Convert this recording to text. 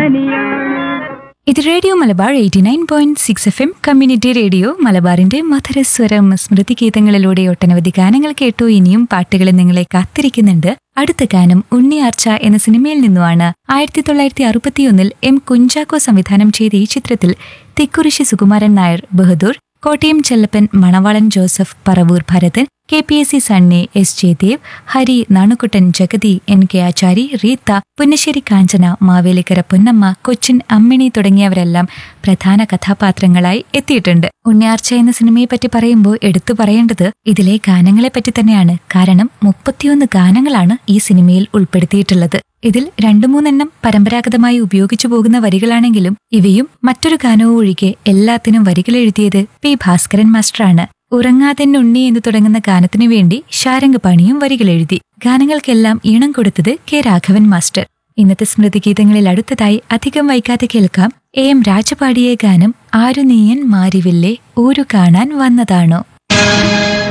കനിയാണ് ഇത് radio Malabar eighty nine point six F M community radio മലബാറിന്റെ മധുരസ്വരം സ്മൃതി ഗീതങ്ങളിലൂടെ ഒട്ടനവധി ഗാനങ്ങൾ കേട്ടു ഇനിയും പാട്ടുകൾ നിങ്ങളെ കാത്തിരിക്കുന്നുണ്ട് അടുത്ത ഗാനം ഉണ്ണിയാർച്ച എന്ന സിനിമയിൽ നിന്നുമാണ് ആയിരത്തി തൊള്ളായിരത്തി അറുപത്തിയൊന്നിൽ എം കുഞ്ചാക്കോ സംവിധാനം ചെയ്ത ഈ ചിത്രത്തിൽ Thikkurissy Sukumaran Nair Bahadur Kottayam Chellappan Manavalan Joseph Paravoor Bharathan K P S C Sunny S Jayadev Hari Nanukuttan Jagathy N K Achari Reetha Punnassery Kanchana Mavelikkara Ponnamma Cochin Ammini തുടങ്ങിയവരെല്ലാം പ്രധാന കഥാപാത്രങ്ങളായി എത്തിയിട്ടുണ്ട് ഉണ്ണിയാർച്ച എന്ന സിനിമയെ പറ്റി പറയുമ്പോൾ എടുത്തു പറയേണ്ടത് ഇതിലെ ഗാനങ്ങളെ പറ്റി തന്നെയാണ് കാരണം മുപ്പത്തിയൊന്ന് ഗാനങ്ങളാണ് ഈ സിനിമയിൽ ഉൾപ്പെടുത്തിയിട്ടുള്ളത് ഇതിൽ രണ്ടു മൂന്നെണ്ണം പരമ്പരാഗതമായി ഉപയോഗിച്ചു പോകുന്ന വരികളാണെങ്കിലും ഇവയും മറ്റൊരു ഗാനവും ഒഴികെ എല്ലാത്തിനും വരികൾ എഴുതിയത് പി ഭാസ്കരൻ മാസ്റ്ററാണ് ഉറങ്ങാതെ ഉണ്ണി എന്ന് തുടങ്ങുന്ന ഗാനത്തിനു വേണ്ടി ഷാരംഗ് പാണിയും വരികൾ എഴുതി ഗാനങ്ങൾക്കെല്ലാം ഈണം കൊടുത്തത് കെ രാഘവൻ മാസ്റ്റർ ഇന്നത്തെ സ്മൃതിഗീതങ്ങളിൽ അടുത്തതായി അധികം വൈകാതെ കേൾക്കാം എ എം രാജപാടിയ ഗാനം ആരു നീയൻ മാരിവില്ലേ ഊരു കാണാൻ വന്നതാണോ